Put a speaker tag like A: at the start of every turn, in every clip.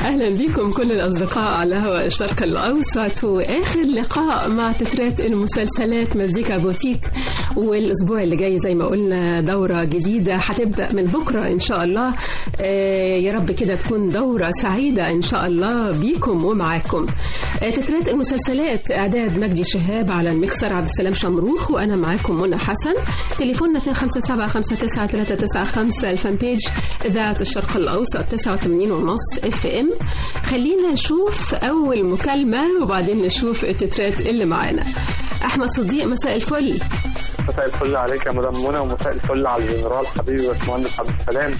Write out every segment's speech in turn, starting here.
A: أهلا بكم كل الأصدقاء على هواء الشرق الأوسط وآخر لقاء مع تترات المسلسلات مزيكا بوتيك والأسبوع اللي جاي زي ما قلنا دورة جديدة هتبدأ من بكرة إن شاء الله آه يا رب كده تكون دورة سعيدة إن شاء الله بيكم ومعاكم آه تترات المسلسلات إعداد مجدي شهاب على المكسر عبد السلام شمروخ وأنا معاكم منى حسن تليفوننا 257599395 الفان بيج إذاعة الشرق الأوسط 89 ونص اف ام خلينا نشوف أول مكالمة وبعدين نشوف التترات اللي معانا أحمد صديق مساء الفل
B: مساء الفل عليك يا مدام منى ومساء الفل على الجنرال حبيبي باشمهندس عبد السلام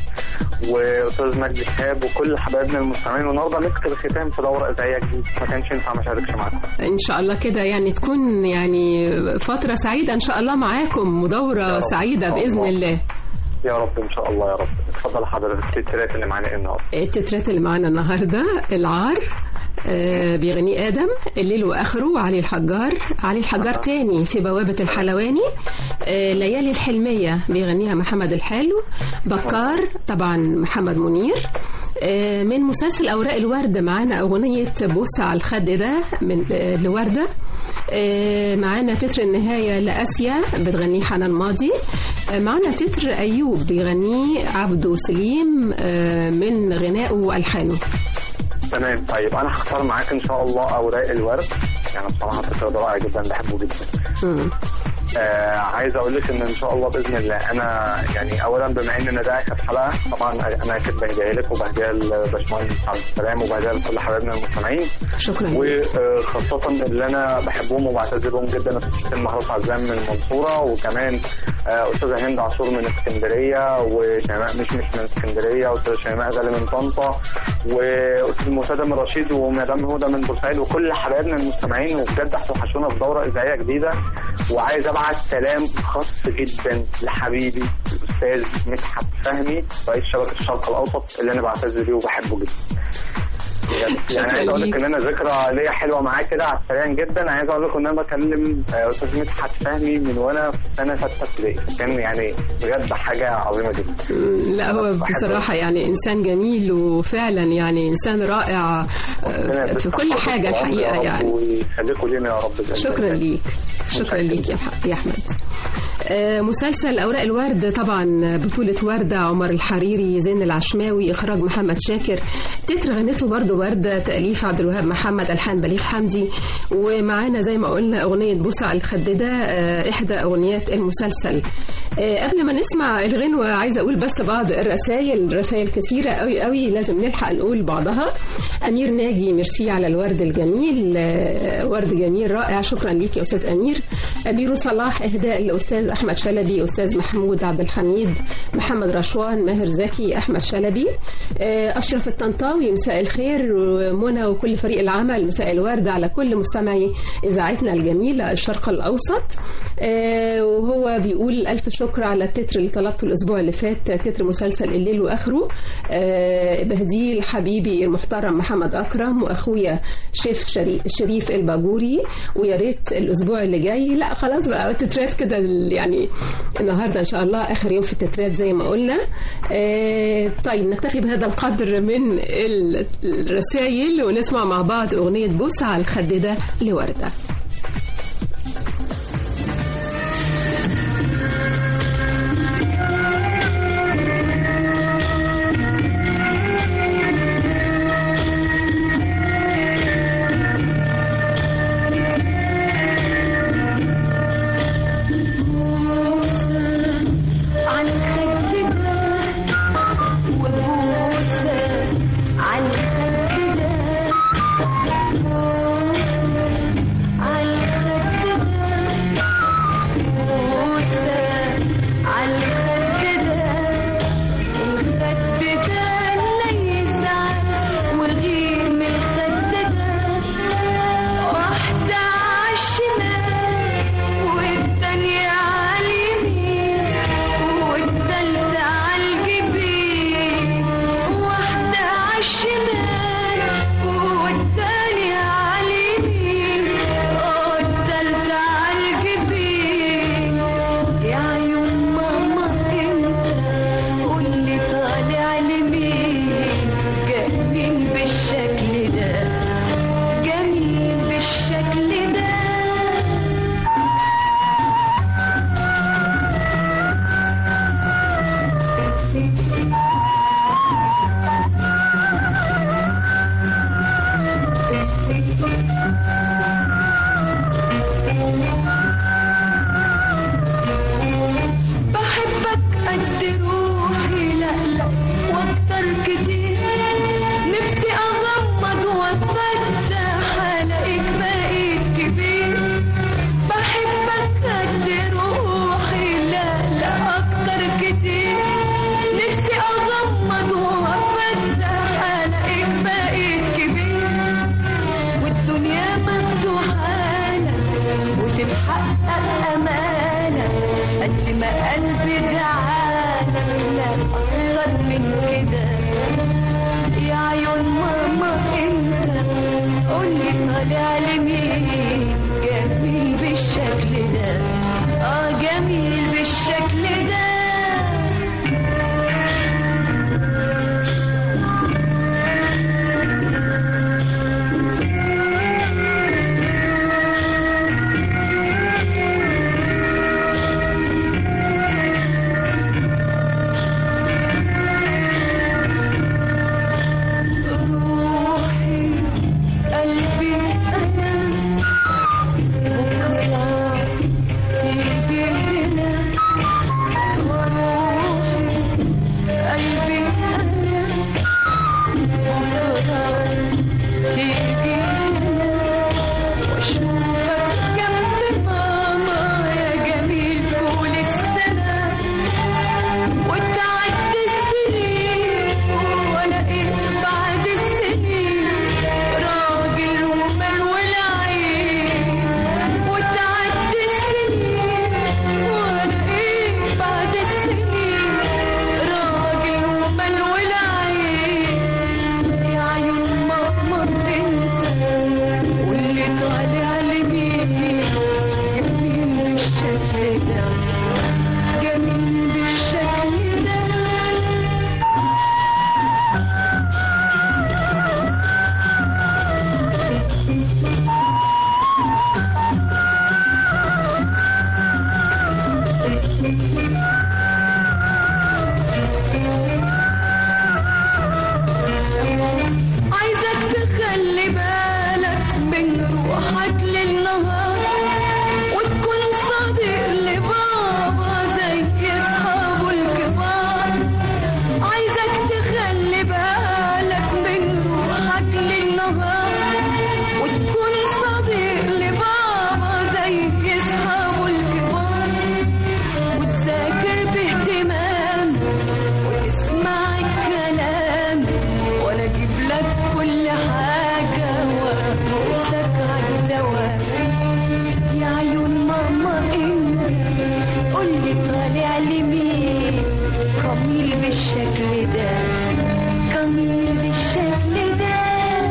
B: واستاذ مجدي شهاب وكل حبايبنا المستمعين والنهارده مسك الختام في دوره اذاعيه جديده ما كانش ينفع ما اشاركش معاكم
A: إن شاء الله كده يعني تكون يعني فترة سعيدة إن شاء الله معاكم ودورة
B: رب.
A: سعيدة
B: إن شاء
A: بإذن
B: الله.
A: الله
B: يا رب ان شاء الله يا رب اتفضل حضرتك التلات اللي معانا ايه النهارده
A: التترات اللي معانا النهارده العار آه، بيغني آدم الليل وآخره علي الحجار علي الحجار تاني في بوابة الحلواني آه، ليالي الحلمية بيغنيها محمد الحلو بكار طبعا محمد منير آه، من مسلسل أوراق الورد معانا أغنية بوس على الخد ده من آه، لوردة آه، معانا تتر النهاية لآسيا بتغنيه حنان ماضي آه، معانا تتر أيوب بيغنيه عبدو سليم آه، من غنائه وألحانه
B: تمام طيب انا هختار معاك ان شاء الله اوراق الورد يعني بصراحه الفكره ده رائع جدا بحبه جدا
A: مم.
B: آه عايز اقول لك ان ان شاء الله باذن الله انا يعني اولا بما ان انا ده اخر حلقه طبعا انا اكيد بهديها لك وبهديها لباشمهندس عبد السلام وبهديها لكل حبايبنا المستمعين
A: شكرا لك.
B: وخاصة اللي أنا بحبهم وبعتز بهم جدا أستاذ محروس عزام من المنصورة وكمان آه، أستاذة هند عاشور من اسكندرية وشيماء مش مش من اسكندرية وأستاذة شيماء غالي من طنطا وأستاذ مسادة من رشيد ومدام هدى من بورسعيد وكل حبايبنا المستمعين وبجد هتوحشونا في دورة إذاعية جديدة وعايز أبعت سلام خاص جدا لحبيبي الأستاذ مدحت فهمي رئيس شبكة الشرق الأوسط اللي أنا بعتز بيه وبحبه جدا بجد.
A: شكراً
B: يعني عايز اقول
A: ليك.
B: لك ان انا ذكرى ليا حلوه معاه كده على السريع جدا عايز اقول لك ان انا بكلم آه، استاذ مدحت فهمي من وانا في سنه سته ابتدائي كان يعني بجد حاجه عظيمه جدا
A: مم، لا هو
B: بحبه.
A: بصراحة يعني إنسان جميل وفعلا يعني إنسان رائع
B: ربنا
A: آه، في
B: يبارك
A: كل
B: حضرتك
A: حاجة
B: في العمر يا
A: الحقيقة
B: رب
A: يعني
B: ويخليكم لينا يا رب بإذن
A: شكرا
B: الله.
A: ليك شكرا ليك يا ح- يا أحمد آه، مسلسل أوراق الورد طبعا بطولة وردة عمر الحريري زين العشماوي إخراج محمد شاكر تتر غنته برضو وردة تأليف عبد الوهاب محمد ألحان بليغ حمدي ومعانا زي ما قلنا أغنية بوسة على الخد ده آه، إحدى أغنيات المسلسل آه، قبل ما نسمع الغنوة عايزة أقول بس بعض الرسائل رسائل كثيرة قوي قوي لازم نلحق نقول بعضها أمير ناجي ميرسي على الورد الجميل آه، ورد جميل رائع شكرا ليك يا أستاذ أمير أمير صلاح إهداء لأستاذ أحمد شلبي أستاذ محمود عبد الحميد محمد رشوان ماهر زكي أحمد شلبي آه، أشرف الطنطاوي مساء الخير ومنى وكل فريق العمل مساء الورد على كل مستمعي إذاعتنا الجميلة الشرق الأوسط آه، وهو بيقول ألف شكر على التتر اللي طلبته الأسبوع اللي فات تتر مسلسل الليل وآخره آه، بهديه لحبيبي المحترم محمد أكرم وأخويا شيف شري- شريف الباجوري ويا ريت الأسبوع اللي جاي لا خلاص بقى التترات كده ال- يعني النهارده إن شاء الله آخر يوم في التترات زي ما قلنا آه، طيب نكتفي بهذا القدر من ال- الرسائل ونسمع مع بعض أغنية بوسة على الخد ده لوردة
C: بوسة على الخد ده وبوسة على الخد ده بوسة قد روحي لا لا واكتر كتير نفسي اغمض وافتح الاقيك بقيت كبير بحبك قد روحي لا لا اكتر كتير نفسي اغمض وافتح الاقيك بقيت كبير والدنيا مفتوحة لك وتتحقق أمانك قد ما قلبي دعالك لا أكتر من كده يا عيون ماما انت قولي طالع لمين جميل بالشكل ده اه جميل بالشكل ده روحي قلبي أنا بكرة تيجي هنا وروحي قلبي أنا بكرة تيجي هنا وأشوفك جنب ماما يا جميل طول السنة وتعدي السنين وانا ايه بعد السنين راجل ومال والعين وتعدي السنين وانا ايه بعد السنين راجل ومال والعين يا عيون ماما انت واللي طالع لمين جميل بالشكل ده جميل بالشكل ده عايزك تخلي بالك من روحك للنهار وتكون صديق لبابا زي اصحابه الكبار عايزك تخلي بالك من روحك للنهار وتكون صديق لبابا زي اصحابه الكبار وتذاكر باهتمام وتسمع الكلام وانا اجيب لك كل حاجة وارقصك على الدواء يا عيون ماما انت قولي طالع لمين كميل بالشكل ده كميل بالشكل ده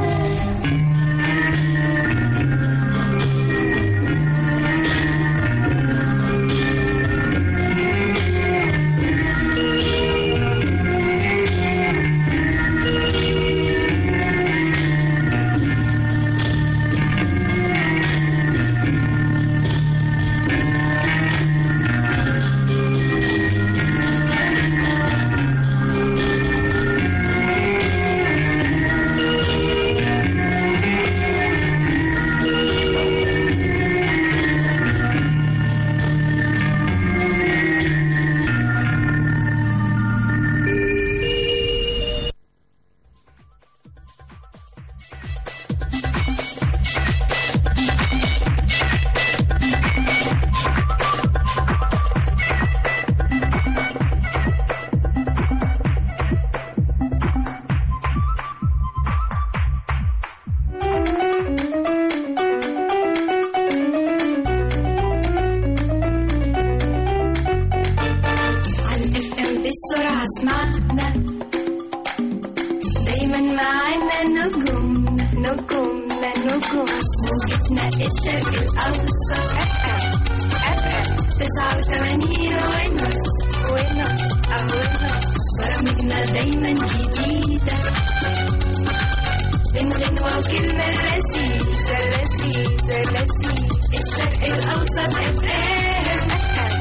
D: على الاف ام بالسرعة اسمعنا دايما معانا نجومنا نجومنا نجوم موجتنا الشرق الأوسط تسعة وثمانين ونص ونص أو ونص برامجنا دايما جديدة بنغنوة وكلمة لذيذة لذيذة لذيذة الشرق الأوسط اف ام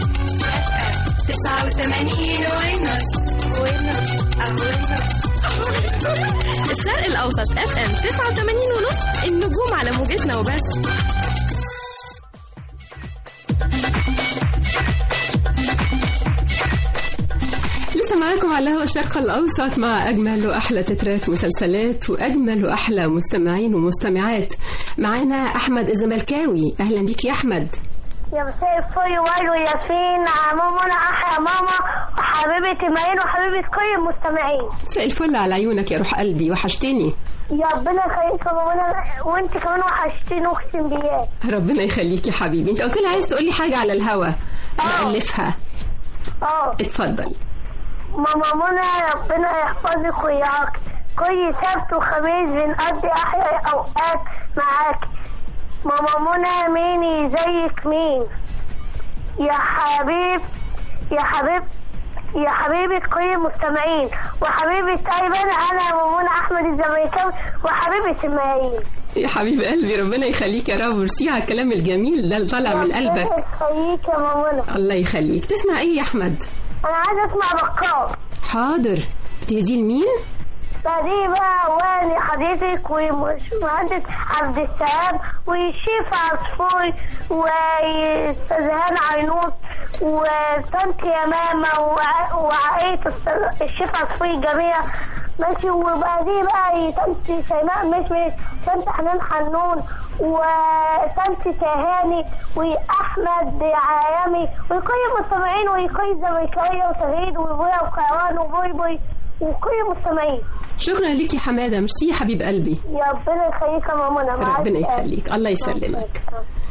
D: تسعة وثمانين ونص ونص أو ونص
E: الشرق الأوسط اف ام 89 ونص النجوم على موجتنا وبس
A: معاكم على هو الشرق الأوسط مع أجمل وأحلى تترات مسلسلات وأجمل وأحلى مستمعين ومستمعات معانا أحمد الزملكاوي أهلا بيك يا أحمد
F: يا مساء الفل وائل وياسين ماما انا احلى ماما وحبيبه ماين وحبيبه كل المستمعين
A: مساء الفل على عيونك يا روح قلبي وحشتني
F: يا ربنا يخليك يا ماما أنا- وانت كمان وحشتيني اقسم بالله
A: ربنا يخليك يا حبيبي انت قلت لي عايز تقولي حاجة على الهوا نألفها
F: اه
A: اتفضل
F: ماما منى ربنا يحفظك وياك كل سبت وخميس بنقضي احلى اوقات معاك ماما منى ميني زيك مين يا حبيب يا حبيب يا حبيبة كل المستمعين وحبيبة أيمن أنا ماما أحمد الزميكاوي وحبيبة الملايين
A: يا حبيب قلبي ربنا يخليك يا رب ميرسي على الكلام الجميل ده اللي طالع من قلبك
F: ربنا يخليك يا ماما
A: الله يخليك تسمع ايه يا احمد
F: أنا عايزة أسمع بكار
A: حاضر بتهديه لمين
F: فدي بقى واني حضرتك ومهندس عبد السلام والشيف عصفور وسزهان عينوط وطنط يمامة وع- وعائلة الس- الشيف عصفور الجميع ماشي وبعدين بقى طنط شيماء مشمش طنط حنان حنون وطنط تهاني واحمد عالمي وكل المستمعين وكل زملكاويه وتغييد وبويا وكروان وبوي بوي وكل المستمعين
A: شكرا ليك يا حماده ميرسي يا حبيب قلبي
F: يا ربنا يخليك يا ماما أنا معاك.
A: ربنا يخليك الله يسلمك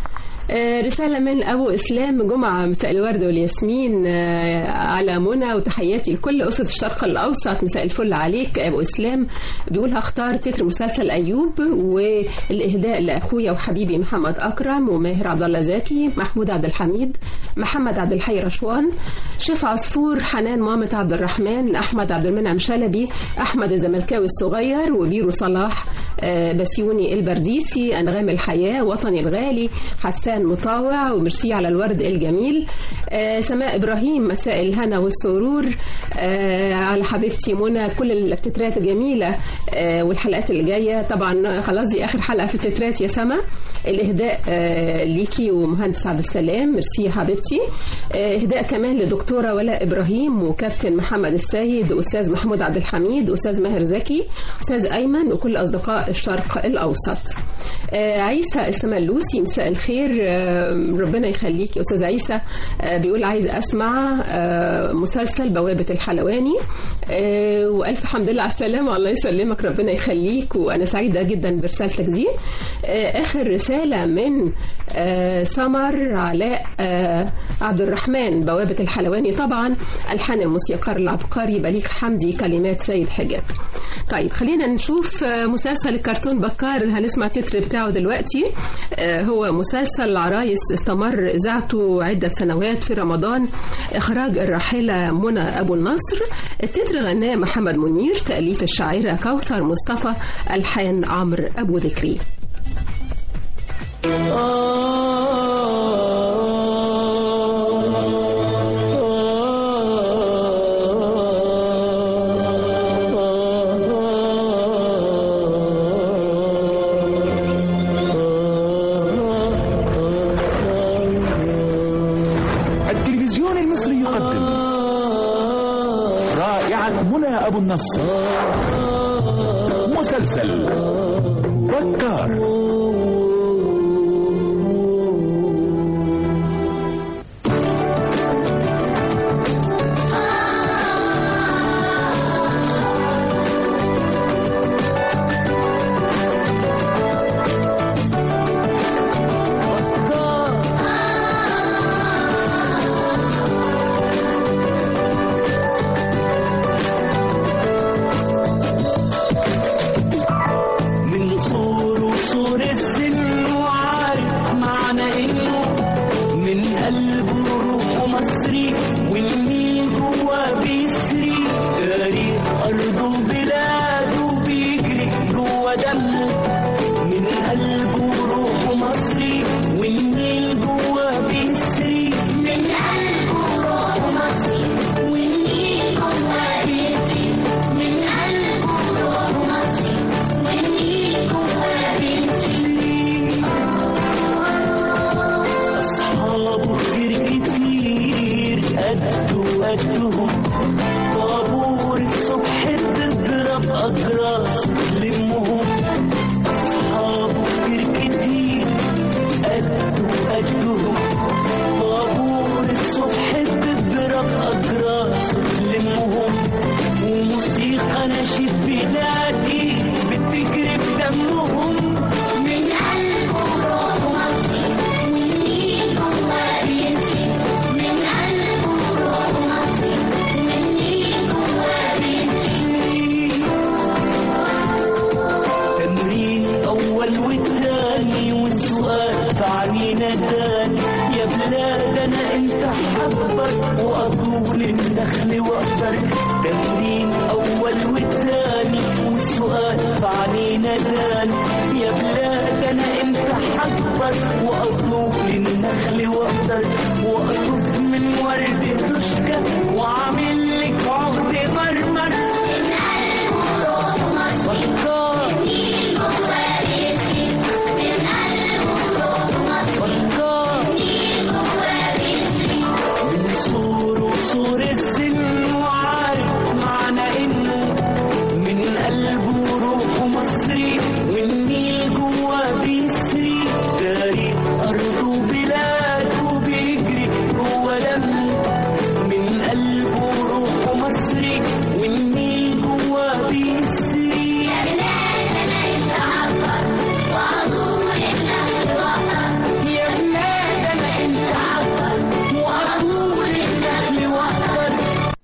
A: آه، رسالة من أبو إسلام جمعة مساء الورد والياسمين آه، على منى وتحياتي لكل أسرة الشرق الأوسط مساء الفل عليك أبو إسلام بيقول هختار تتر مسلسل أيوب والإهداء لأخويا وحبيبي محمد أكرم وماهر عبد الله زكي محمود عبد الحميد محمد عبد الحي رشوان شيف عصفور حنان مامة عبد الرحمن أحمد عبد المنعم شلبي أحمد الزملكاوي الصغير وبيرو صلاح آه، بسيوني البرديسي أنغام الحياة وطني الغالي حسان مطاوع وميرسي على الورد الجميل آه، سماء إبراهيم مساء الهنا والسرور آه، على حبيبتي منى كل التترات جميلة آه، والحلقات اللي جاية طبعا خلاص دي آخر حلقة في التترات يا سما الإهداء آه، ليكي ومهندس عبد السلام ميرسي يا حبيبتي آه، إهداء كمان لدكتورة ولاء إبراهيم وكابتن محمد السيد أستاذ محمود عبد الحميد أستاذ ماهر زكي أستاذ أيمن وكل أصدقاء الشرق الأوسط آه، عيسى السملوسي مساء الخير آه، ربنا يخليك يا أستاذ عيسى آه، بيقول عايز أسمع آه، مسلسل بوابة الحلواني آه، وألف حمد لله على السلامة الله يسلمك ربنا يخليك وأنا سعيدة جدا برسالتك دي آه، آخر رسالة من آه، سمر علاء آه، عبد الرحمن بوابة الحلواني طبعا ألحان الموسيقار العبقري بليغ حمدي كلمات سيد حجاب طيب خلينا نشوف آه، مسلسل الكرتون بكار اللي هنسمع التتر بتاعه دلوقتي آه، هو مسلسل عرايس استمر إذاعته عدة سنوات في رمضان إخراج الراحلة منى أبو النصر التتر غناه محمد منير تأليف الشاعرة كوثر مصطفى ألحان عمرو أبو ذكري
G: التلفزيون المصري يقدم رائعة منى أبو النصر مسلسل بكار
H: من صور وصور السن وعارف معنى انه من قلبه روحه مصري والنيل جوا بيسري تاريخ ارضه وبلاده بيجري جوا دمه من قلبه روحه مصري والنيل جوا بيسري من قلبه روحه مصري والنيل جوا بيسري من قلبه روحه مصري والنيل جوا بيسري أصحابه كتير كتير قد وقدهم طاب النخل واقدر تمرين اول والتاني والسؤال في علينا داني يا بلاد انا امتى حكبر واطلب للنخل واقدر واقطف من ورد تشكى واعمل لك عقد مرمر فكر فكر من صور وصور السن وعارف معنى انه من قلبه وروحه مصري والنيل جوا بيسري تاريخ ارضه وبلاده بيجري جوا دمه من قلبه وروحه مصري والنيل جوا بيسري يا بلاد انا انت عبر واطول النخل واقدر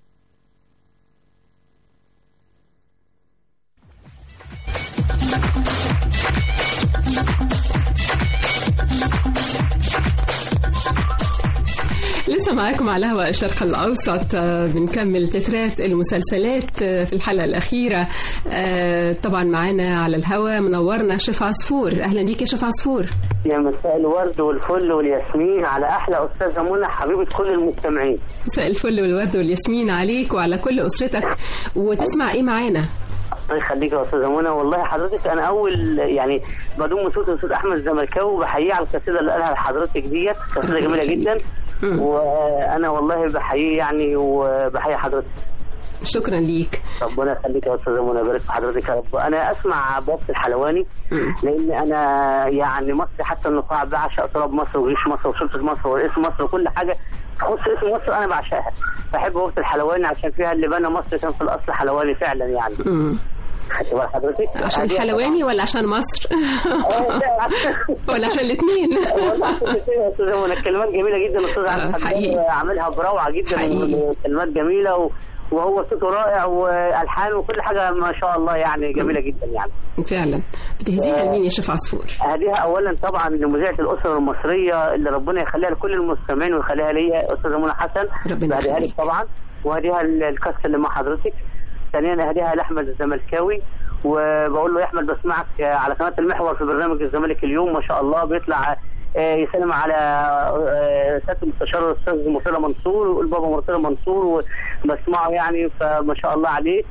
A: لسه معاكم على هواء الشرق الأوسط آه، بنكمل تترات المسلسلات آه، في الحلقة الأخيرة آه، طبعا معانا على الهواء منورنا شيف عصفور أهلا بيك يا شيف عصفور
I: يا مساء الورد والفل والياسمين على احلى استاذه منى حبيبه كل المستمعين
A: مساء الفل والورد والياسمين عليك وعلى كل أسرتك وتسمع إيه معانا
I: الله يخليك يا استاذه منى والله حضرتك انا اول يعني بدون صوت الاستاذ احمد الزملكاوي بحييه على القصيده اللي قالها لحضرتك ديت قصيده جميله جدا وانا والله بحييه يعني وبحيي حضرتك
A: شكرا ليك
I: ربنا يخليك يا استاذه منى يبارك في حضرتك يا رب انا اسمع بوابه الحلواني لان انا يعني مصري حتى النقاع بعشق تراب مصر وجيش مصر وشرطه مصر ورئيس مصر وكل حاجه تخص اسم مصر انا بعشقها بحب بوابه الحلواني عشان فيها اللي بنى مصر كان في الاصل حلواني فعلا يعني
A: مم.
I: خدت بال حضرتك
A: عشان
I: هذه-
A: حلواني ولا عشان مصر
I: آه، لا،
A: ولا عشان الاثنين
I: والله عشان كده يا استاذه منى الكلمات جميله جدا الاستاذ
A: آه،
I: عبد
A: حقيقي.
I: الحميد عاملها بروعه جدا
A: حقيقي.
I: وكلمات جميله و... وهو صوته رائع والحان وكل حاجه ما شاء الله يعني جميله جدا يعني
A: فعلا بتهديها لمين يا شيف عصفور
I: هديها اولا طبعا لمذيعه الاسره المصريه اللي ربنا يخليها لكل المستمعين ويخليها ليا استاذه منى حسن
A: ربنا
I: بهديها
A: يخليك.
I: لك طبعا وهديها الكاست اللي مع حضرتك ثانيا هديها لاحمد الزملكاوي وبقول له يا احمد بسمعك على قناه المحور في برنامج الزمالك اليوم ما شاء الله بيطلع آه، يسلم على آه، سياده المستشار الاستاذ مرتضى منصور ويقول بابا مرتضى منصور وبسمعه يعني فما شاء الله عليه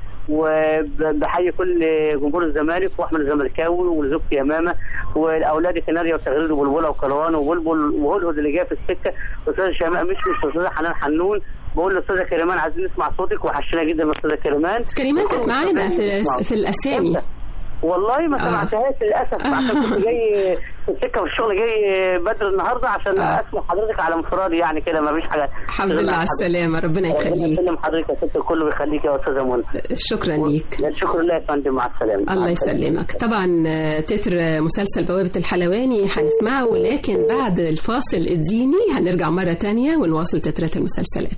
I: وبحيي كل جمهور الزمالك واحمد الزملكاوي وزوجتي يمامه واولادي كناريا وتغريد وبلبله وكروان وبلبل وهدهد اللي جاي في السكه استاذ شيماء مش مش استاذه حنان حنون بقول لاستاذه كريمان عايزين نسمع صوتك وحشنا جدا من استاذه كريمان
A: كريمان كانت معانا في في الأسامي
I: والله ما
A: آه.
I: سمعتهاش للاسف عشان كنت جاي في السكه في الشغل جاي بدر النهارده عشان
A: آه.
I: اسمع حضرتك على انفرادي يعني كده ما فيش حاجه
A: الحمد لله على السلامة ربنا
I: ربنا
A: يخليك
I: يسلم حضرتك يا ست الكل ويخليك يا استاذه منى
A: شكرا ليك
I: شكرا لله يا فندم مع السلامه مع
A: الله
I: السلامة.
A: يسلمك طبعا آه، تتر مسلسل بوابة الحلواني هنسمعه ولكن بعد الفاصل الديني هنرجع مرة تانية ونواصل تترات المسلسلات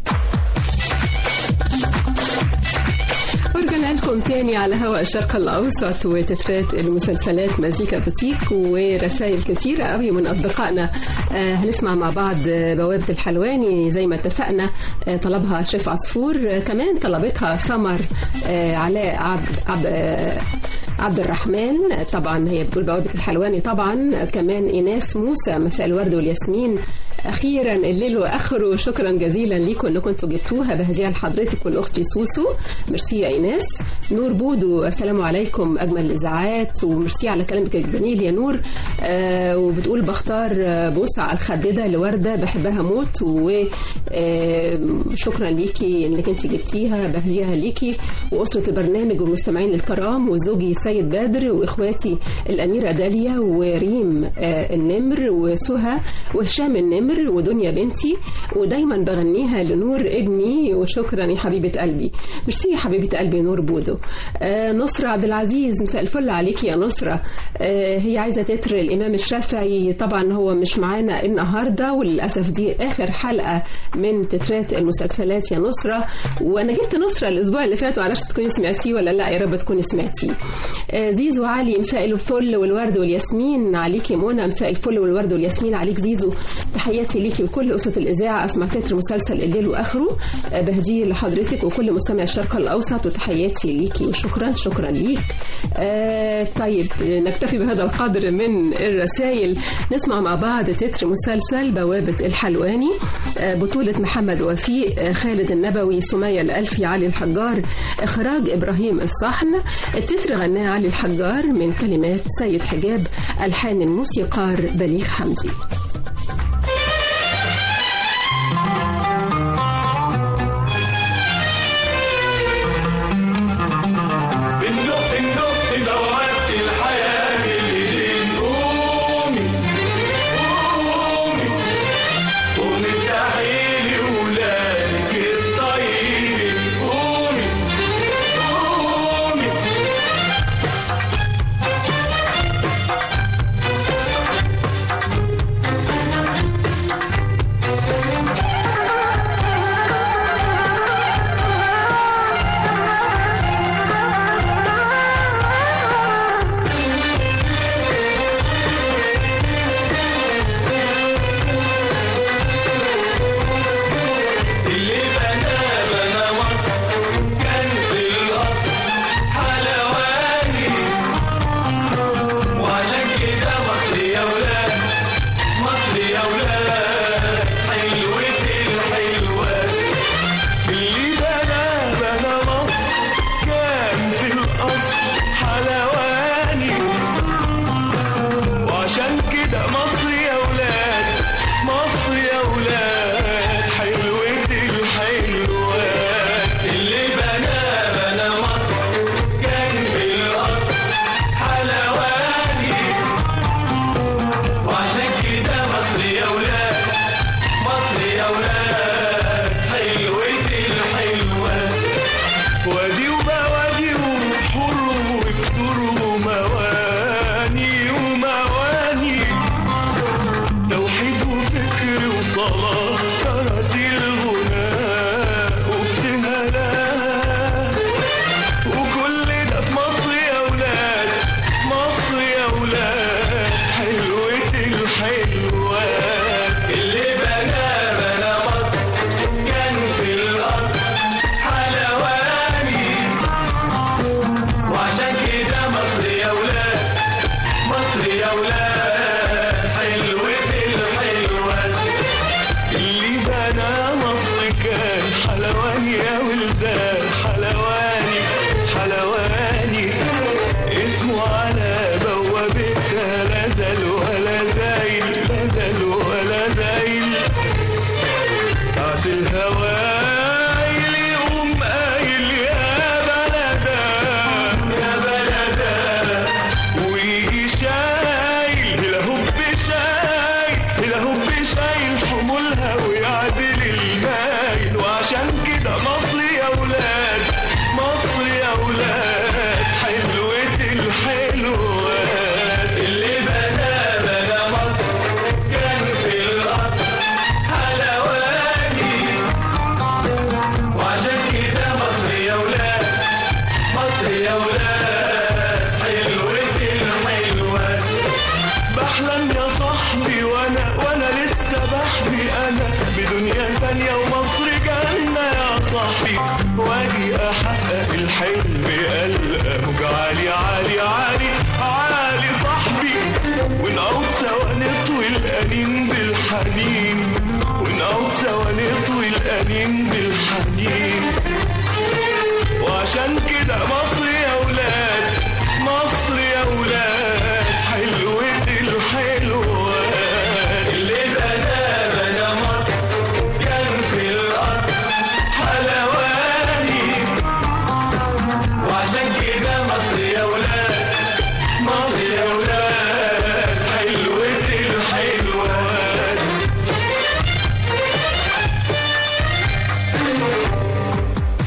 A: ورجعنا لكم تاني على هواء الشرق الأوسط وتترات المسلسلات مزيكا بوتيك ورسائل كتيرة قوي من أصدقائنا آه هنسمع مع بعض آه، بوابة الحلواني زي ما اتفقنا آه طلبها شيف عصفور آه كمان طلبتها سمر آه علاء عبد, عبد, آه عبد الرحمن طبعا هي بتقول بوابة الحلواني طبعا كمان إيناس موسى مساء الورد والياسمين أخيرا الليل وآخره شكرا جزيلا ليكم أنكم انتوا جبتوها بهدية لحضرتك والأختي سوسو ميرسي يا إيناس نور بودو السلام عليكم أجمل الإذاعات وميرسي على كلامك الجميل يا نور آه وبتقول بختار آه، بوسة على الخددة لوردة بحبها موت وشكرا ليكي انك انت جبتيها بهديها ليكي واسره البرنامج والمستمعين الكرام وزوجي سيد بدر واخواتي الاميره داليا وريم آه، النمر وسهى وهشام النمر ودنيا بنتي ودايما بغنيها لنور ابني وشكرا يا حبيبه قلبي ميرسي يا حبيبه قلبي نور بودو آه، نصرة عبد العزيز مساء الفل عليكي يا نصرة آه، هي عايزة تتر الإمام الشافعي طبعا هو مش معانا النهاردة وللأسف دي آخر حلقة من تترات المسلسلات يا نصرة وأنا جبت نصرة الأسبوع اللي فات معرفش تكوني سمعتيه ولا لا يا رب تكوني سمعتيه آه، زيزو علي مساء الفل والورد والياسمين عليكي منى مساء الفل والورد والياسمين عليك زيزو تحياتي تحياتي ليكي وكل أسرة الإذاعة أسمع تتر مسلسل الليل وآخره آه، بهديه لحضرتك وكل مستمع الشرق الأوسط وتحياتي ليكي وشكرا شكرا ليك آه طيب آه، نكتفي بهذا القدر من الرسائل نسمع مع بعض تتر مسلسل بوابة الحلواني آه، بطولة محمد وفيق آه، خالد النبوي سمية الألفي علي الحجار إخراج إبراهيم الصحن التتر غناه علي الحجار من كلمات سيد حجاب ألحان الموسيقار بليغ حمدي
H: بندق بندق بوابة الحياة الليل قومي قومي قومي افتحي لي ولادك الطيب قومي قومي اللي بنى بنى مصر كان في الأصل حلواني وعشان كده مصر يا ولاد مصر يا ولاد حلوة الحلوات اللي بنى بنى مصر كان في الأصل حلواني وعشان كده مصر يا ولاد مصر يا ولاد حلوة الحلوات اللي بنى بنى مصر كان في الأصل حلواني وعشان كده مصر يا ولاد مصر يا ولاد حلوة الحلوات وادي وبوادي وبحور وكسور ومواني ومواني توحيد وفكر وصلاة كرة الغناء وابتهالات وكل ده في مصر يا ولاد مصر يا ولاد حلوة الحلوات اللي بنى بنى مصر كان في الأصل حلواني وعشان كده مصر يا ولاد مصر يا ولاد حلوة الحلوات اللي بنى مصر كان حلواني يا ولدان حلواني حلواني اسمه على بوابتها لا زال ولا زايل لا زال ولا زايل ساعة الهوايل يقوم قايل يا بلدا يا بلدا ويجي شايل الهب شايل الهب شايل حمولها ويعدل المايل وعشان كده مصر يا ولاد مصر يا ولاد حلوة الحلوات اللي بنى بنى مصر كان في الأصل حلواني وعشان كده مصر يا ولاد مصر يا ولاد حلوة الحلوات بحلم يا صاحبي وانا وانا لسه بحبي انا بدنيا تانية ومصر جنة يا صاحبي واجي احقق الحلم القى موج عالي عالي عالي عالي صاحبي ونقعد سوا نطوي الانين بالحنين ونقعد سوا نطوي الانين بالحنين وعشان كده مصر يا ولاد مصر يا ولاد حلوة الحلوات اللي بنى بنى مصر كان في الأصل حلواني وعشان كده مصر يا ولاد مصر يا ولاد حلوة الحلوات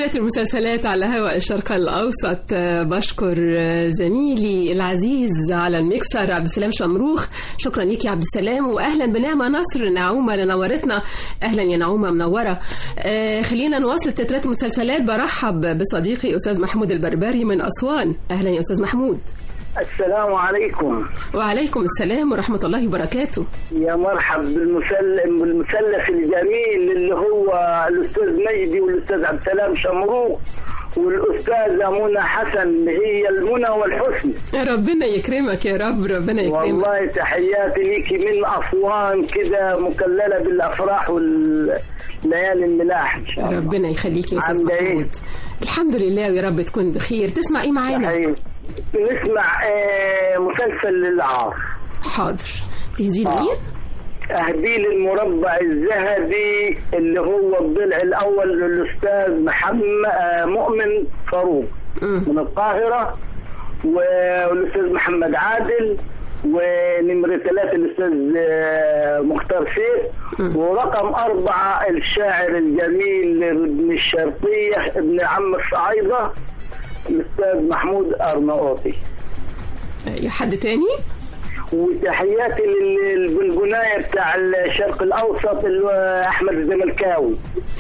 A: تترات المسلسلات على هواء الشرق الأوسط آه، بشكر آه، زميلي العزيز على الميكسر عبد السلام شمروخ شكرا ليك يا عبد السلام وأهلا بنعمة نصر نعومة اللي نورتنا أهلا يا نعومة منورة آه، خلينا نواصل تترات المسلسلات برحب بصديقي أستاذ محمود البربري من أسوان أهلا يا أستاذ محمود
J: السلام عليكم
A: وعليكم السلام ورحمة الله وبركاته
J: يا مرحب بالمسلم بالمثلث الجميل اللي هو الاستاذ مجدي والاستاذ عبد السلام شمروخ والاستاذه منى حسن اللي هي المنى والحسن
A: ربنا يكرمك يا رب ربنا يكرمك
J: والله تحياتي ليكي من اسوان كده مكلله بالافراح والليالي الملاح ان شاء الله
A: ربنا يخليك يا استاذ
J: عاملة إيه؟
A: محمود الحمد لله ويا رب تكون بخير تسمع ايه معانا
J: تحية. نسمع آه، مسلسل العار
A: حاضر تهدي لي مين
J: أهدي المربع الذهبي اللي هو الضلع الأول للأستاذ محمد آه، مؤمن فاروق من القاهرة والأستاذ محمد عادل ونمرة ثلاثة الأستاذ آه، مختار سيف ورقم أربعة الشاعر الجميل ابن الشرقية ابن عم الصعايدة الأستاذ محمود أرناؤوطي
A: أي حد تاني
J: وتحياتي للبنبناية بتاع الشرق الأوسط اللي هو أحمد الزملكاوي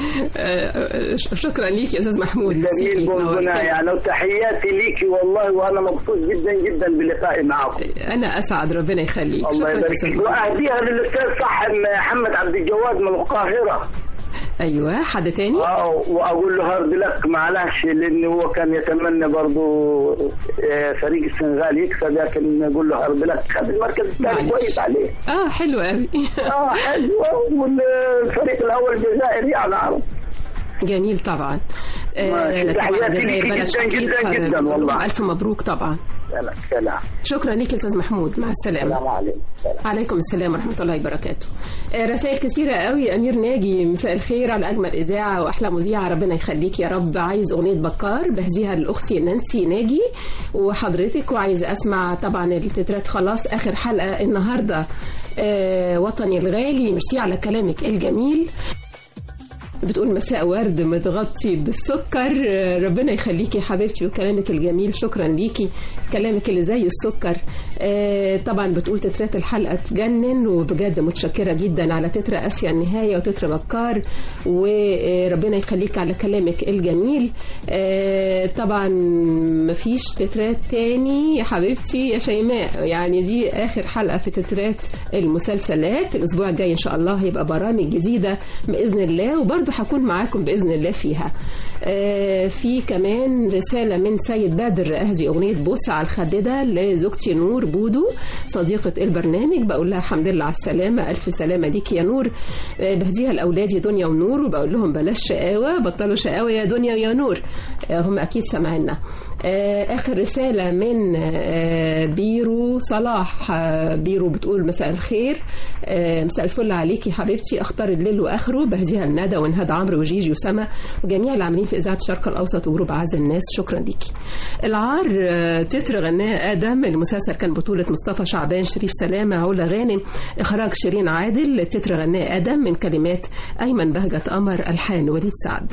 A: آه، ش- شكرا ليك يا استاذ محمود ميرسي
J: جميل
A: ليك،
J: بنبناية
A: نورتنا.
J: يعني وتحياتي ليكي والله وأنا مبسوط جدا جدا بلقائي معكم
A: انا اسعد ربنا يخليك
J: الله
A: شكرا يا
J: يبارك
A: استاذ
J: فيك
A: محمود.
J: وأهديها للأستاذ صاحب محمد عبد الجواد من القاهرة
A: ايوه حد تاني
J: اه واقول له هارد لك معلش لان هو كان يتمنى برضو آه، فريق السنغال يكسب لكن نقول له هارد لك خد المركز الثاني
A: معلش.
J: كويس عليه
A: اه حلو قوي
J: اه حلو والفريق الاول الجزائري يعني عرب
A: جميل طبعا آه،
J: ماشي.
A: طبعا
J: تحياتي
A: الجزائر
J: ليكي
A: بلد
J: جداً
A: شقيق
J: جداً
A: هذا
J: جداً
A: بنقول
J: والله.
A: لهم الف مبروك طبعا
J: سلام سلام
A: شكرا ليك يا استاذ محمود مع السلامه
J: السلام عليكم سلام.
A: عليكم السلام ورحمة الله وبركاته آه، رسائل كثيرة قوي أمير ناجي مساء الخير على أجمل إذاعة وأحلى مذيعة ربنا يخليك يا رب عايز أغنية بكار بهديها لأختي نانسي ناجي وحضرتك وعايز أسمع طبعا التترات خلاص آخر حلقة النهاردة آه، وطني الغالي ميرسي على كلامك الجميل بتقول مساء ورد متغطي بالسكر آه، ربنا يخليكي يا حبيبتي وكلامك الجميل شكرا ليكي كلامك اللي زي السكر آه، طبعا بتقول تترات الحلقة تجنن وبجد متشكرة جدا على تتر آسيا النهاية وتتر بكار وربنا يخليك على كلامك الجميل آه، طبعا مفيش تترات تاني يا حبيبتي يا شيماء يعني دي آخر حلقة في تترات المسلسلات الأسبوع الجاي إن شاء الله هيبقى برامج جديدة بإذن الله وبرضه هكون معاكم بإذن الله فيها آه، في كمان رسالة من سيد بدر أهدي أغنية بوسة على الخددة لزوجتي نور بودو صديقة البرنامج بقول لها الحمد لله على السلامة ألف سلامة ليك يا نور آه، بهديها لأولادي دنيا ونور وبقول لهم بلاش شقاوة بطلوا شقاوة يا دنيا ويا نور آه، هم أكيد سامعينا آه، آخر رسالة من آه، بيرو صلاح آه، بيرو بتقول مساء الخير آه، مساء الفل عليكي حبيبتي أختار الليل وآخره بهديها لندى ونهاد عمرو وجيجي وسما وجميع العاملين في إذاعة الشرق الأوسط وجروب أعز الناس شكرا ليكي العار آه، تتر غناه آدم المسلسل كان بطولة مصطفى شعبان شريف سلامة علا غانم إخراج شيرين عادل التتر غناه آدم من كلمات أيمن بهجة قمر ألحان وليد سعد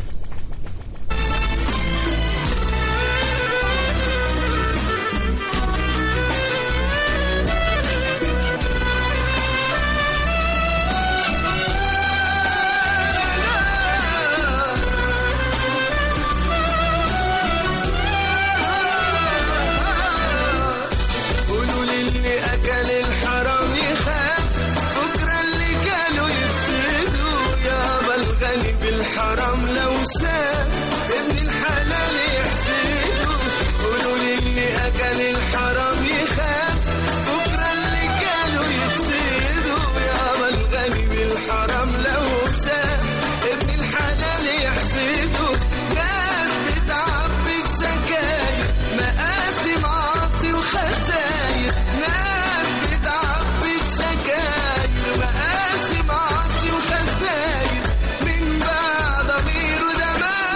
H: قولوا للي اكل الحرام يخاف بكره اللي كانوا يفسدوا يابا الغني بالحرام لو شاف ابن الحلال يحسده قولوا للي اكل الحرام يخاف بكره اللي كانوا يفسدوا يابا الغني بالحرام لو شاف ابن الحلال يحسده ناس بتعبي بسكاير مقاسي معاصي وخساير ناس بتعبي بسكاير مقاسي معاصي وخساير من بعد ضميره ده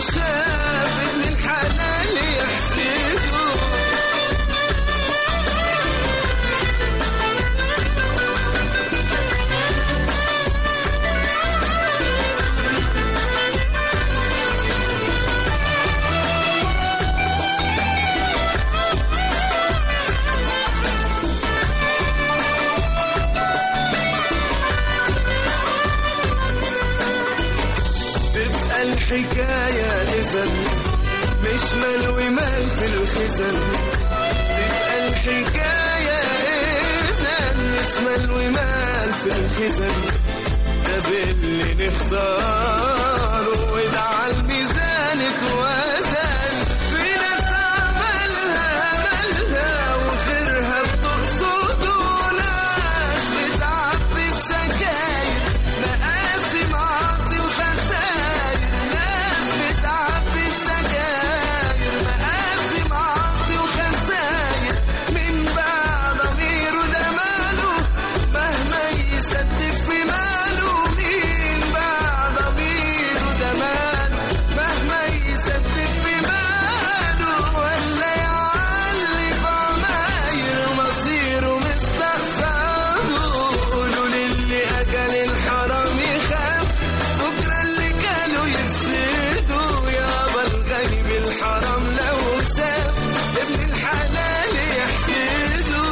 K: شاف ابن الحلال يحسده تبقى الحكاية إذا مش مال ومال في الخزن تبقى الحكاية إذا مش مال ومال في الخزن ده باللي نختاره وده على الميزان اتوزن في ناس عملها مالها وخيرها بتقصده ناس بتعبي بشكاير مقاسي معاصي وخساير ناس بتعبي بشكاير مقاسي معاصي وخساير من بعد ضميره ده ماله مهما يصدق في ماله مين بعد ضميره ده ماله مهما يصدق في ماله ولا يعلي في عماير مصيره مستقصده قولوا للي اكل الحرام يخاف بكره اللي كانوا يفسدوا يابا الغني بالحرام لو شاف ابن الحلال يحسده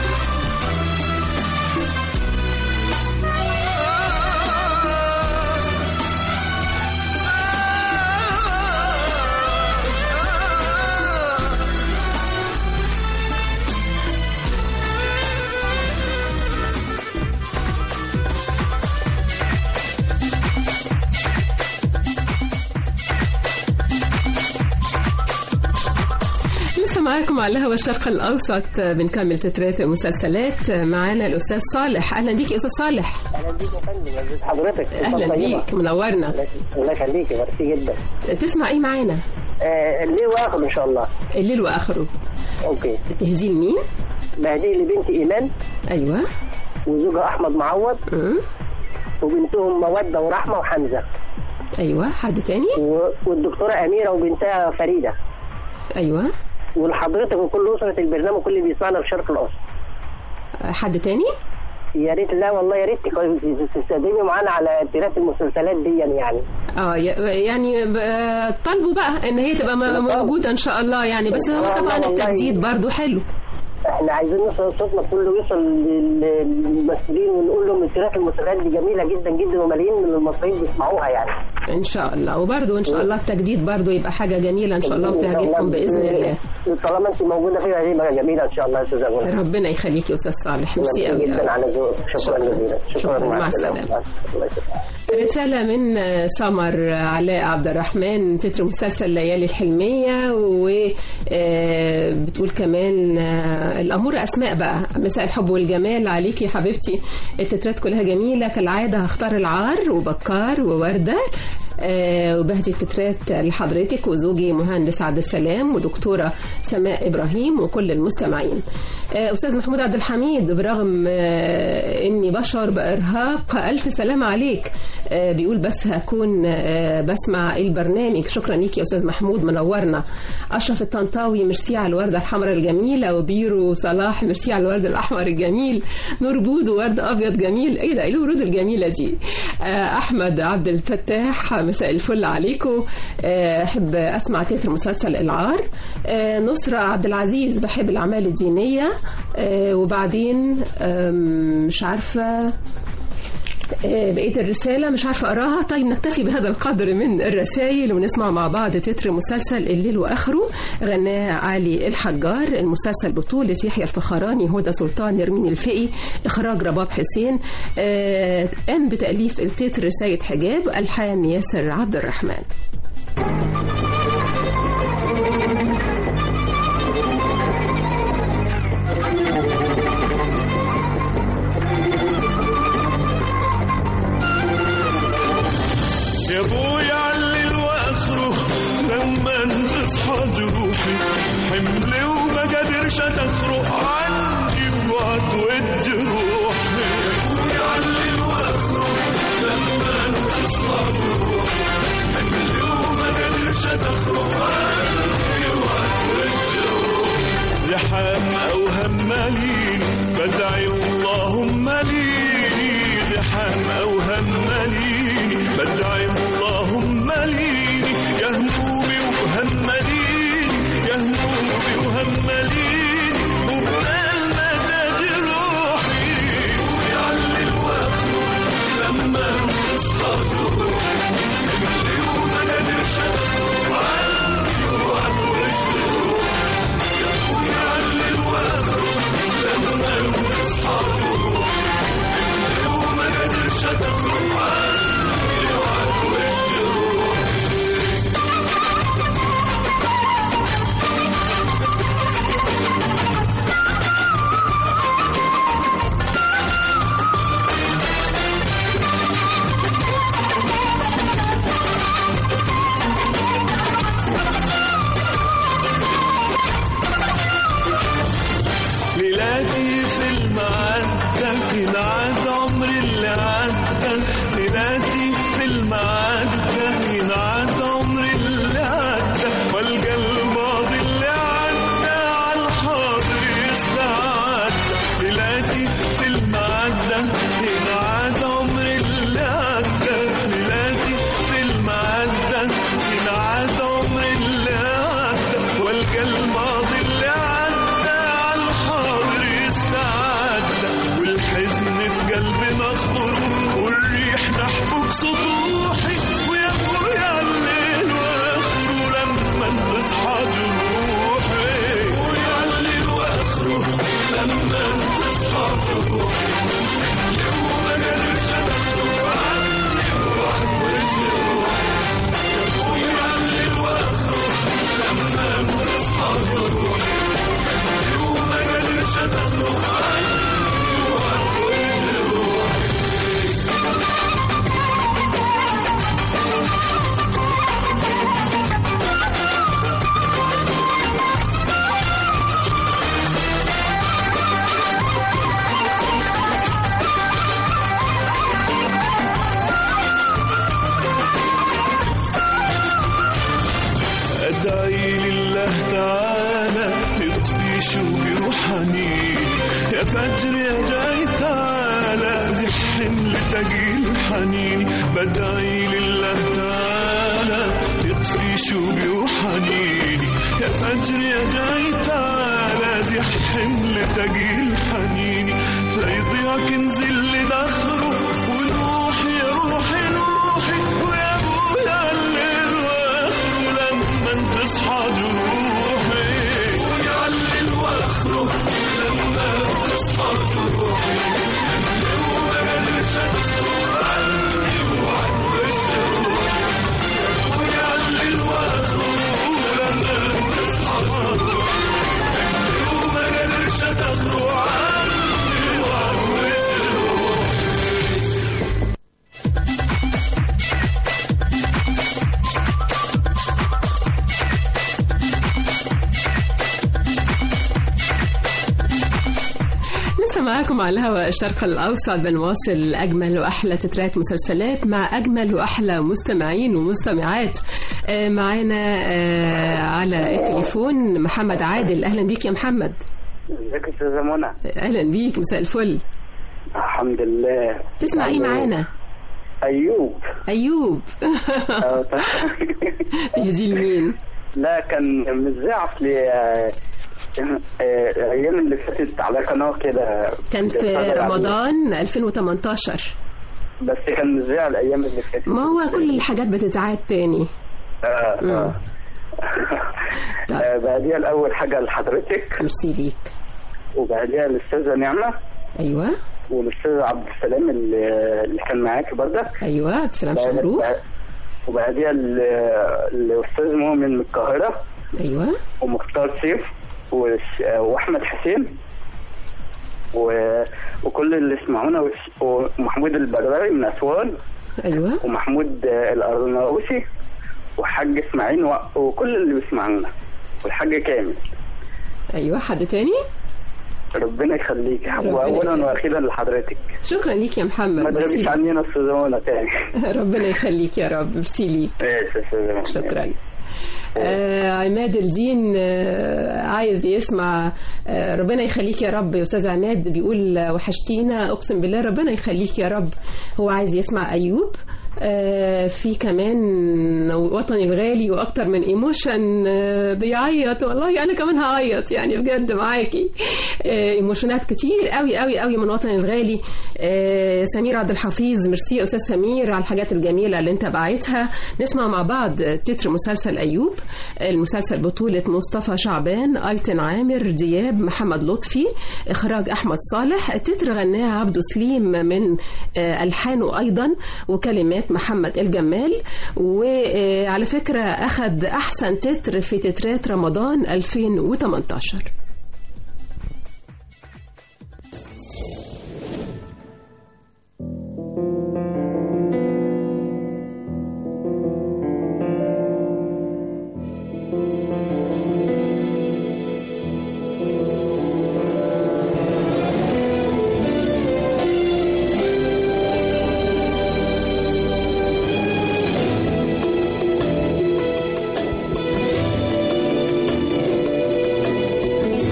A: لسه معاكم على الهوا الشرق الاوسط بنكمل تترات المسلسلات معانا الاستاذ صالح اهلا بيك يا استاذ صالح
L: اهلا بيك يا فندم ازيك حضرتك
A: اهلا بيك منورنا
L: الله يخليك ميرسي جدا
A: تسمع ايه معانا
L: آه الليل واخر ان شاء الله
A: الليل واخره
L: اوكي
A: تهديه لمين
L: بهديه لبنتي ايمان
A: ايوه
L: وزوجها احمد معوض وبنتهم موده ورحمه وحمزه
A: ايوه حد تاني
L: و- والدكتوره اميره وبنتها فريده
A: ايوه
L: ولحضرتك وكل اسره البرنامج كل اللي بيسمعنا في شرق الاوسط
A: حد تاني
L: يا ريت لا والله يا ريت تك- تستخدمي معانا على تيرات المسلسلات دي يعني
A: اه ي- يعني ب- طالبوا بقى ان هي تبقى م- موجوده ان شاء الله يعني بس هو طبعا التجديد برضو حلو
L: احنا عايزين نوصل صوتنا كله يوصل لل- للممثلين ونقول لهم تيرات المسلسلات دي جميله جدا جدا وملايين من المصريين بيسمعوها يعني
A: ان شاء الله وبرضو ان شاء الله التجديد برضو يبقى حاجه جميله ان شاء الله وتعجبكم باذن الله
L: طالما انت موجوده فيها هتبقى جميله ان شاء الله يا استاذه منى
A: ربنا يخليك يا استاذ صالح ميرسي قوي
L: جدا على ذوقك شكرا جزيلا
A: شكرا مع السلامه رسالة من سمر علاء عبد الرحمن تتر مسلسل ليالي الحلمية وبتقول كمان آه، الأمورة أسماء بقى مساء الحب والجمال عليكي يا حبيبتي التترات كلها جميلة كالعادة هختار العار وبكار ووردة آه، وبهدي التترات لحضرتك وزوجي مهندس عبد السلام ودكتورة سماء إبراهيم وكل المستمعين آه، أستاذ محمود عبد الحميد برغم آه، إني بشعر بإرهاق ألف سلام عليك آه، بيقول بس هكون آه، بسمع البرنامج شكرا ليك يا أستاذ محمود منورنا أشرف الطنطاوي ميرسي على الوردة الحمراء الجميلة وبيرو صلاح ميرسي على الورد الأحمر الجميل نور بود وورد أبيض جميل إيه ده إيه الورود الجميلة دي آه، أحمد عبد الفتاح مساء الفل عليكم آه، أحب أسمع تتر مسلسل العار آه، نصرة عبد العزيز بحب الأعمال الدينية آه، وبعدين آم، مش عارفة آه، بقية الرسالة مش عارفة أقراها طيب نكتفي بهذا القدر من الرسائل ونسمع مع بعض تتر مسلسل الليل وآخره غناه علي الحجار المسلسل بطولة يحيى الفخراني هدى سلطان نرمين الفقي إخراج رباب حسين آه، قام بتأليف التتر سيد حجاب ألحان ياسر عبد الرحمن
H: يا ابويا علل واخره لما تصحى جروحي حمل وما قادرش تخرق عندي وعتود روحي يا ابويا علل واخره لما تصحى جروحي حمل وما قادرش ساعات عمري اللي عدى والقى الماضي اللي عدى على الحاضر يستعدى والحزن في قلبي نخره والريح نحفك سطوحي ويا ابويا الليل واخره لما تصحى جروحي ويا الليل واخره لما تصحى جروحي يوم ما قدرش ادخل عني وعن وش روحي يا ابويا الليل واخره لما تصحى جروحي يوم ما قدرش ادخل عني وعن وش روحي أدعي لله تعالى يطفي شوقي وحنين يا فجر يا جاي تعالى زح لتقيل حنيني بدعي لله تعالى يطفي شوقي وحنيني يا فجر يا جاي تعالى زح لتقيل حنيني لا يضيع كنز اللي دخره وروحي يا روحي روحي ويا ابويا الليل واخره لما تصحى جروحي ويعلل واخره لما تصحى جروحي وما قدرش ادخل عني وعن وش روحي ويعلل واخره لما تصحى جروحي وما قدرش ادخل عني وعن وش روحي
A: لسه معاكم على الهواء الشرق الأوسط بنواصل أجمل وأحلى تترات مسلسلات مع أجمل وأحلى مستمعين ومستمعات آه، معانا آه، على التليفون محمد عادل أهلا بيك يا محمد
J: ازيك يا استاذه منى
A: أهلا بيك مساء الفل
J: الحمد لله
A: تسمع إيه معانا
J: ايوب
A: أيوب
J: آه،
A: تهدي لمين
J: لا كان مذيع في آه، آه، الايام اللي فاتت على قناه كده
A: كان في
J: بتفرج عليه.
A: رمضان 2018
J: بس كان مذيع الايام اللي فاتت
A: ما هو كل الحاجات بتتعاد تاني
J: آه،
A: مم.
J: آه. آه، بعديها الاول حاجه لحضرتك
A: ميرسي ليك
J: وبعديها الاستاذه نعمه
A: ايوه
J: والاستاذ عبد السلام اللي, اللي كان معاك برضك
A: ايوه عبد السلام
J: بعد-
A: شمروخ
J: بعد- وبعديها ال- الاستاذ مؤمن من القاهره
A: ايوه
J: ومختار سيف وش- واحمد حسين و... وكل اللي يسمعونا وش- ومحمود البربري من اسوان
A: ايوه
J: ومحمود آه، الارناؤوسي وحاج اسماعيل و... وكل اللي بيسمعونا والحاج كامل
A: ايوه حد تاني
J: ربنا يخليك
A: ربنا
J: واولا
A: يخليك.
J: واخيرا لحضرتك
A: شكرا ليك يا محمد
J: ما
A: ميرسي
J: تغيبش
A: ليك.
J: عننا استاذ تاني
A: ربنا يخليك يا رب ميرسي ليك
J: ماشي يا أستاذة منى.
A: شكرا آه عماد الدين آه عايز يسمع آه ربنا يخليك يا رب يا استاذ عماد بيقول آه، وحشتينا اقسم بالله ربنا يخليك يا رب هو عايز يسمع ايوب آه في كمان وطني الغالي واكتر من ايموشن آه بيعيط والله انا كمان هعيط يعني بجد معاكي آه ايموشنات كتير قوي قوي قوي من وطني الغالي آه سمير عبد الحفيظ ميرسي يا استاذ سمير على الحاجات الجميله اللي انت باعتها نسمع مع بعض تتر مسلسل ايوب المسلسل بطوله مصطفى شعبان ايتن عامر دياب محمد لطفي اخراج احمد صالح التتر غناها عبده سليم من آه، الحانه ايضا وكلمات محمد الجمال وعلى فكره اخذ احسن تتر في تترات رمضان 2018
K: Thank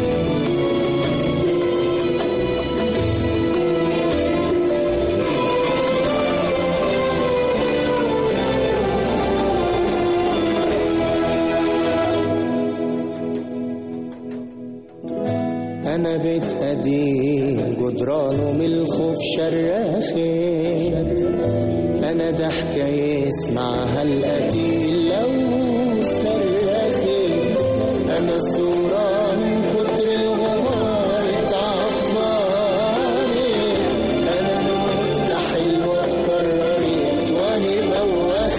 M: أنا بيت قديم جدرانه من الخوف شراخين أنا ضحكة يسمعها القتيل لو صرخت أنا صورة من كتر الغبار اتعفرت أنا نكتة حلوة اتكررت وهي موخت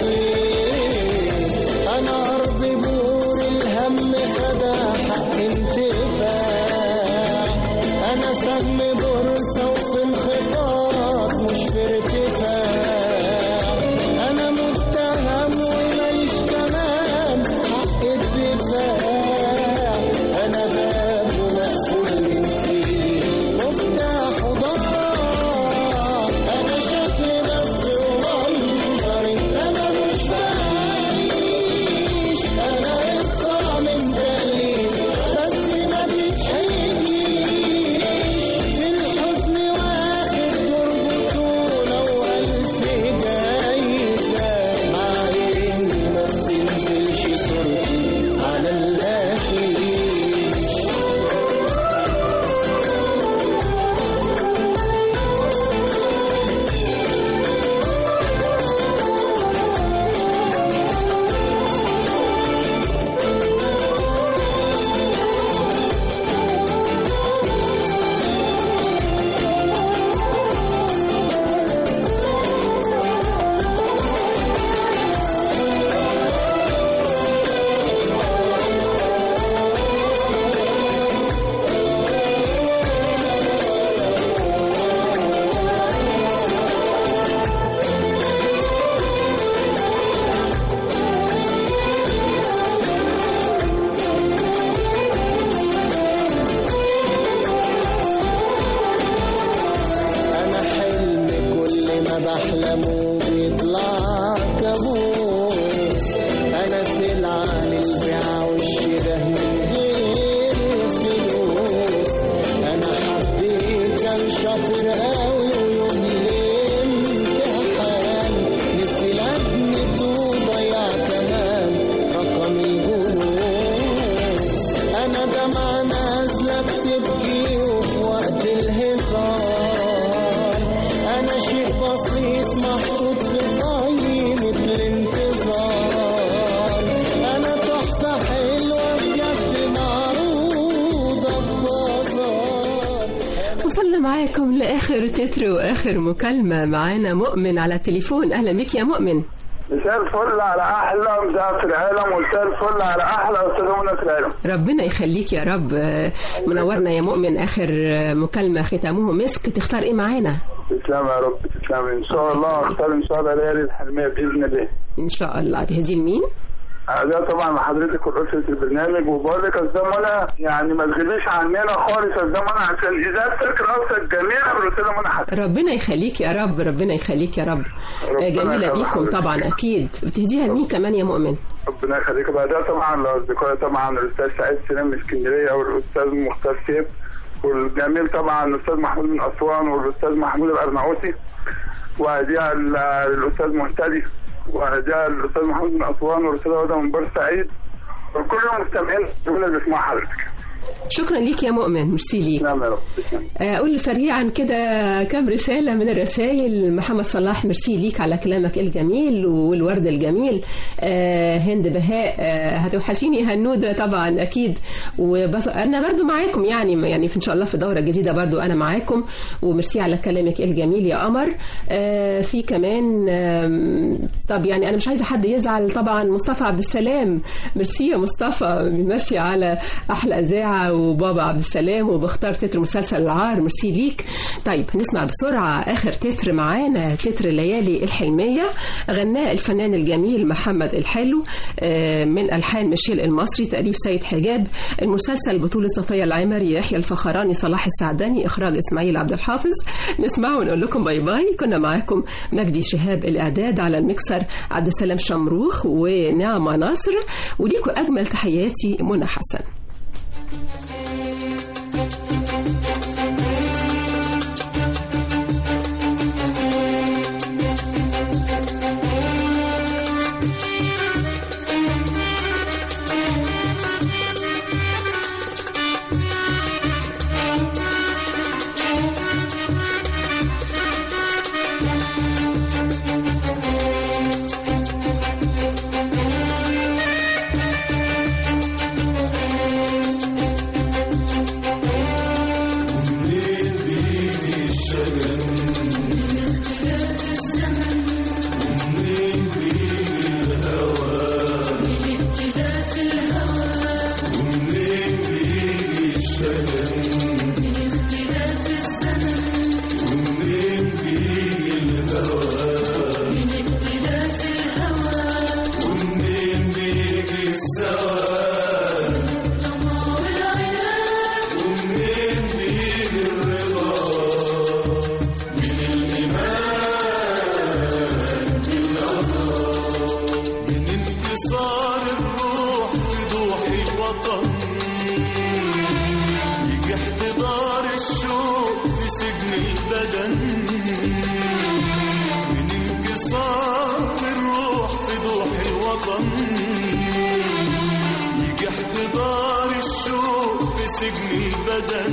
M: أنا أرض بور الهم خدع حق انتفاع أنا سهم بورصة وفي انخفاض مش في ارتفاع أنا متهم وماليش كمان حق الدفاع أنا باب مقفول من فيه مفتاح ضاع أنا شكلي بس ومنظري أنا مش بعيش أنا اقطع من تأليف بس ما تتحكيش في الحزن واخد دور بطولة وألف جايزة مع إني ما بتنزلش صورتي على الأفيش أنا حلم كل ما بحلمه بيطلع كابوس أنا سلعة للبيع والشراء من غير فلوس أنا حبيت كان شاطر قوي ويوم الامتحان نسي لجنته وضيع كمان رقم الجلوس أنا دمعة نازلة بتبكي وفي وقت الهزار أنا شيء بسيط محطوط في قائمة الانتظار أنا تحفة حلوة بجد معروضة في بازار
A: وصلنا معاكم لآخر تتر وآخر مكالمة معانا مؤمن على التليفون أهلا بك يا مؤمن
N: مساء الفل على احلى مذيع في العالم ومساء الفل على احلى استاذ منى في العالم
A: ربنا يخليك يا رب آه، منورنا يا مؤمن آخر آه، مكالمة ختامه مسك تختار إيه معانا
N: تسلم يا رب تسلم ان شاء الله اختار ان شاء الله ليالي الحلميه باذن الله
A: إن شاء الله تهدي لمين؟
N: ده طبعا مع حضرتك ورئيسة البرنامج وبقول لك يا استاذ منى يعني ما تغيبيش عننا خالص يا استاذ منى عشان اذاعتك راسك جميله بالاستاذه منى حسن
A: ربنا يخليك يا رب ربنا يخليك يا رب آه،
N: ربنا
A: جميلة
N: يخلي
A: بيكم
N: حضرتك.
A: طبعا أكيد بتهديها لمين كمان يا مؤمن؟
N: ربنا يخليك بقى ده طبعا لاصدقائي طبعا الاستاذ سعيد سلام من اسكندريه والاستاذ مختار سيف والجميل طبعا الاستاذ محمود من اسوان والاستاذ محمود الارناؤوطي وهديها للاستاذ مهتدي وهديها للاستاذ محمود من اسوان والاستاذ هدى من بورسعيد وكل المستمعين اللي بيسمعوا حضرتك
A: شكرا ليك يا مؤمن ميرسي ليك
N: نعم يا رب
A: أقول سريعا كده كم رسالة من الرسائل محمد صلاح ميرسي ليك على كلامك الجميل والورد الجميل آه هند بهاء آه هتوحشيني هنودة طبعا أكيد وبس أنا برضو معاكم يعني يعني في إن شاء الله في دورة جديدة برضو أنا معاكم وميرسي على كلامك الجميل يا قمر آه في كمان آم، طب يعني أنا مش عايزة حد يزعل طبعا مصطفى عبد السلام ميرسي يا مصطفى ميرسي على أحلى إذاعة وبابا عبد السلام وبختار تتر مسلسل العار ميرسي ليك طيب هنسمع بسرعة آخر تتر معانا تتر الليالي الحلمية غناه الفنان الجميل محمد الحلو آه، من ألحان ميشيل المصري تأليف سيد حجاب المسلسل بطولة صفية العمري يحيى الفخراني صلاح السعداني إخراج إسماعيل عبد الحافظ نسمعه ونقول لكم باي باي كنا معاكم مجدي شهاب الإعداد على المكسر عبد السلام شمروخ ونعمة نصر وليكم أجمل تحياتي منى حسن
C: Thank you.
K: السواد ومنين بيجي الرضا من الإيمان بالله من انكسار الروح في ضوح الوطن يجي احتضار الشوق في سجن البدن من انكسار الروح في ضوح الوطن يجي احتضار الشوق في سجن البدن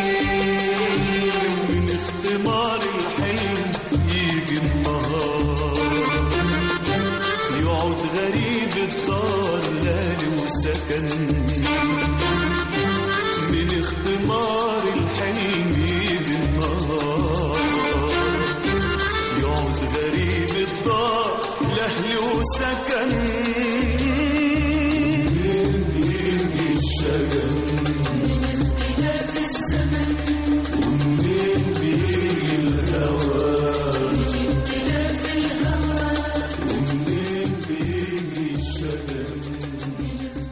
K: من اختمار الحلم يجي النهار يقعد غريب الدار لالي وسكن